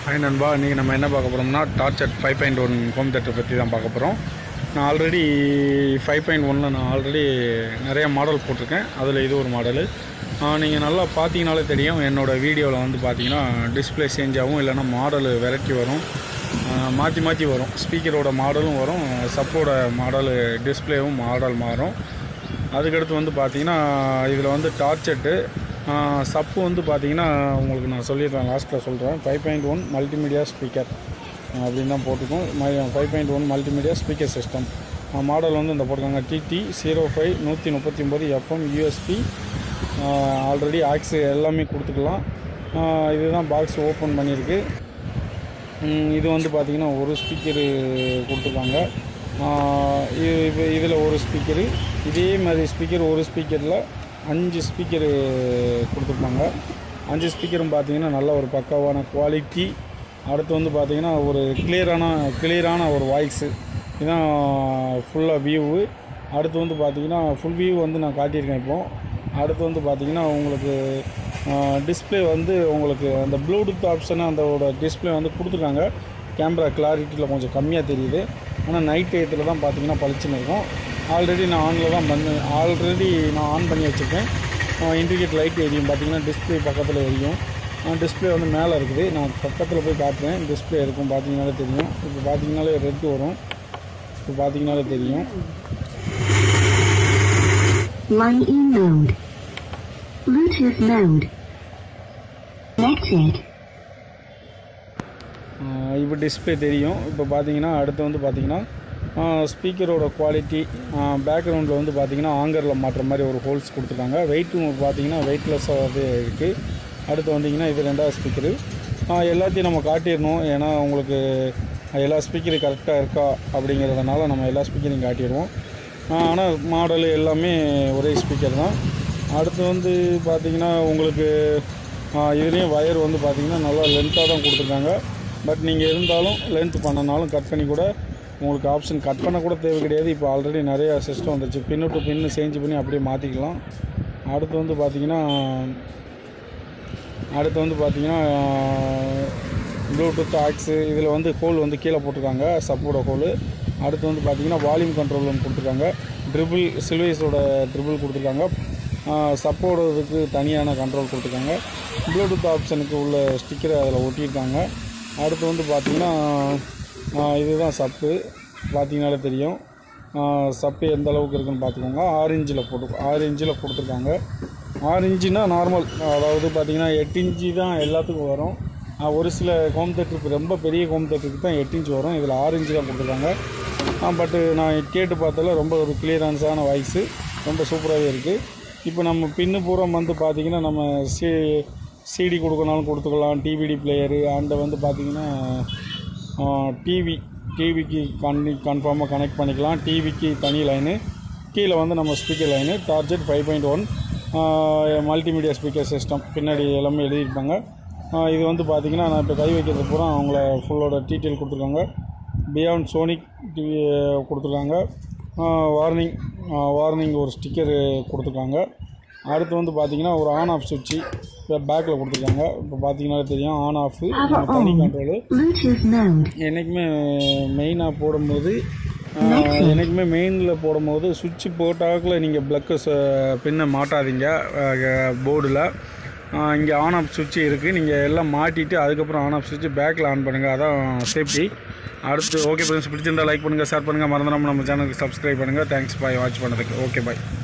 Hi நண்பா இன்றைக்கி நம்ம என்ன பார்க்க போகிறோம்னா டார்ச்சர் five point one home theatre பற்றி தான் பார்க்க போகிறோம் நான் ஆல்ரெடி ஃபைவ் பாயிண்ட் ஒனில் நான் ஆல்ரெடி நிறைய மாடல் போட்டிருக்கேன் அதில் இது ஒரு மாடலு நீங்கள் நல்லா பார்த்தீங்கனாலே தெரியும் என்னோடய வீடியோவில் வந்து பார்த்தீங்கன்னா டிஸ்பிளே சேஞ்ச் ஆகும் இல்லைன்னா மாடல் வெரைட்டி வரும் மாற்றி மாற்றி வரும் ஸ்பீக்கரோட மாடலும் வரும் சப்போட மாடலு டிஸ்பிளேவும் மாடல் மாறும் அதுக்கடுத்து வந்து பார்த்தீங்கன்னா இதில் வந்து டார்ச்செட்டு சப்பு வந்து பார்த்தீங்கன்னா உங்களுக்கு நான் சொல்லிடுறேன் லாஸ்ட்டில் சொல்கிறேன் five point one multimedia speaker அப்படின்னு தான் போட்டுக்கோம் five point one multimedia speaker system model வந்து இந்த போட்டிருக்காங்க டிடி ஜீரோ ஃபைவ் நூற்றி முப்பத்தி ஒம்பது எஃப்எம் யூஎஸ்பி ஆல்ரெடி ஆக்ஸ் எல்லாமே கொடுத்துக்கலாம் ஆஹ் இதுதான் பாக்ஸ் ஓப்பன் பண்ணியிருக்கு ம், இது வந்து பார்த்திங்கன்னா ஒரு ஸ்பீக்கரு கொடுத்துருக்காங்க ஆஹ் இது இப்போ இதில் ஒரு ஸ்பீக்கரு இதே மாதிரி ஸ்பீக்கர் ஒரு ஸ்பீக்கரில் அஞ்சு ஸ்பீக்கரு கொடுத்துருப்பாங்க அஞ்சு ஸ்பீக்கரும் பார்த்தீங்கன்னா நல்ல ஒரு பக்காவான குவாலிட்டி அடுத்து வந்து பார்த்தீங்கன்னா ஒரு கிளியரான கிளியரான ஒரு வாய்ஸு இதுதான் ஃபுல்லாக வியூவு அடுத்து வந்து பார்த்தீங்கன்னா ஃபுல் வியூ வந்து நான் காட்டியிருக்கேன் இப்போது அடுத்து வந்து பார்த்தீங்கன்னா உங்களுக்கு டிஸ்பிளே வந்து உங்களுக்கு அந்த ப்ளூடூத் ஆப்ஷன் அந்த டிஸ்பிளே வந்து கொடுத்துருக்காங்க கேமரா கிளாரிட்டியில் கொஞ்சம் கம்மியாக தெரியுது ஆனால் நைட் டயத்தில் தான் பார்த்தீங்கன்னா பளிச்சுன்னு இருக்கும் ஆல்ரெடி நான் ஆனில் தான் பண்ணி ஆல்ரெடி நான் ஆன் பண்ணி வச்சுருக்கேன் இண்டிகேட் லைட் எரியும் பார்த்தீங்கன்னா டிஸ்பிளே பக்கத்தில் எரியும் டிஸ்பிளே வந்து மேலே இருக்குது நான் பக்கத்தில் போய் காட்டுறேன் டிஸ்பிளே இருக்கும் பார்த்தீங்கனாலே தெரியும் இப்போ பார்த்தீங்கனாலே ரெட் வரும் இப்போ பார்த்தீங்கனாலே தெரியும் Line E mode. Bluetooth mode. Connected. இப்போ டிஸ்பிளே தெரியும் இப்போ பார்த்தீங்கன்னா அடுத்து வந்து பார்த்தீங்கன்னா ஸ்பீக்கரோட குவாலிட்டி பேக்ரவுண்டில் வந்து பார்த்தீங்கன்னா ஆங்கரில் மாட்டுற மாதிரி ஒரு ஹோல்ஸ் கொடுத்துருக்காங்க வெயிட்டும் பார்த்தீங்கன்னா வெயிட்லெஸ்ஸாகவே இருக்குது அடுத்து வந்தீங்கன்னா இது ரெண்டாவது ஸ்பீக்கரு எல்லாத்தையும் நம்ம காட்டிடணும் ஏன்னா உங்களுக்கு எல்லா ஸ்பீக்கரும் கரெக்டாக இருக்கா அப்படிங்கிறதுனால நம்ம எல்லா ஸ்பீக்கரையும் காட்டிடுவோம் ஆனால் மாடல் எல்லாமே ஒரே ஸ்பீக்கர் தான் அடுத்து வந்து பார்த்தீங்கன்னா உங்களுக்கு இதுலேயும் வயர் வந்து பார்த்தீங்கன்னா நல்லா லென்த்தாக தான் கொடுத்துருக்காங்க பட் நீங்கள் இருந்தாலும் லென்த் பண்ணனாலும் கட் பண்ணி கூட உங்களுக்கு ஆப்ஷன் கட் பண்ண கூட தேவை கிடையாது இப்போ ஆல்ரெடி நிறைய சிஸ்டம் வந்துச்சு பின்னு டு பின்னு சேஞ்ச் பண்ணி அப்படியே மாற்றிக்கலாம் அடுத்து வந்து பார்த்தீங்கன்னா அடுத்து வந்து பார்த்தீங்கன்னா ப்ளூடூத் ஆக்ஸு இதில் வந்து ஹோல் வந்து கீழே போட்டிருக்காங்க சப்போட ஹோலு அடுத்து வந்து பார்த்தீங்கன்னா வால்யூம் கண்ட்ரோல் ஒன்று கொடுத்துருக்காங்க ட்ரிபிள் சில்வைஸோட ட்ரிபிள் கொடுத்துருக்காங்க சப்போடதுக்கு தனியான கண்ட்ரோல் கொடுத்துருக்காங்க ப்ளூடூத் ஆப்ஷனுக்கு உள்ள ஸ்டிக்கரை அதில் ஒட்டியிருக்காங்க அடுத்து வந்து பார்த்தீங்கன்னா ஆஹ் இதுதான் சப்பு பார்த்தீங்கனாலே தெரியும் ஆஹ் சப்பு எந்த அளவுக்கு இருக்குன்னு பார்த்துக்கோங்க ஆரஞ்சில் போட்டு ஆரஞ்சில் கொடுத்துருக்காங்க ஆரஞ்சுனா நார்மல் அதாவது பார்த்தீங்கன்னா எட்டு இன்ச்சு தான் எல்லாத்துக்கும் வரும் ஆஹ் ஒரு சில ஹோம் தேட்டருக்கு ரொம்ப பெரிய ஹோம் தேட்டருக்கு தான் எட்டு இன்ச்சு வரும் இதில் ஆரஞ்சு தான் கொடுத்துருக்காங்க பட்டு நான் கேட்டு பார்த்தால ரொம்ப ஒரு கிளியரன்ஸான வாய்ஸு ரொம்ப சூப்பராகவே இருக்குது இப்போ நம்ம பின்னு பூரா வந்து பார்த்திங்கன்னா நம்ம சி சிடி கொடுக்கனாலும் கொடுத்துக்கலாம் டிவிடி பிளேயரு அண்டை வந்து பார்த்திங்கன்னா டிவி டிவிக்கு கன் கன்ஃபார்மாக கனெக்ட் பண்ணிக்கலாம் டிவிக்கு தனி லைனு கீழே வந்து நம்ம speaker line target five point one multimedia speaker system பின்னாடி எல்லாமே எழுதியிருப்பாங்க ஆஹ் இது வந்து பார்த்திங்கன்னா நான் இப்போ கை வைக்கிறது பூரா அவங்கள ஃபுல்லோட டீட்டெயில் கொடுத்துருக்காங்க பியாண்ட் சோனிக் டிவி கொடுத்துருக்காங்க வார்னிங் வார்னிங் ஒரு ஸ்டிக்கரு கொடுத்துருக்காங்க அடுத்து வந்து பார்த்தீங்கன்னா ஒரு ஆன் ஆஃப் சுவிட்சு இப்போ பேக்கில் கொடுத்துருக்காங்க இப்போ பார்த்தீங்கன்னாலே தெரியும் ஆன் ஆஃப் தனி கண்ட்ரோலு Bluetooth mode. என்றைக்குமே மெயினாக போடும்போது ஆஹ், என்றைக்குமே மெயினில் போடும்போது சுவிட்ச் போட்டாக்கில் நீங்கள் ப்ளக்கை பின்ன மாட்டாதீங்க போர்டில் இங்கே ஆன் ஆஃப் சுவிட்ச் இருக்குது நீங்கள் எல்லாம் மாட்டிட்டு அதுக்கப்புறம் ஆன் ஆஃப் சுவிட்ச் பேக்கில் ஆன் பண்ணுங்கள் அதான் சேஃப்டி அடுத்து ஓகே ஃப்ரெண்ட்ஸ் பிடிச்சிருந்தா லைக் பண்ணுங்கள் ஷேர் பண்ணுங்கள் மறந்துடாமல் நம்ம சேனலுக்கு சப்ஸ்கிரைப் பண்ணுங்கள் தேங்க்ஸ் பாய் வாட்ச் பண்ணதுக்கு ஓகே பாய்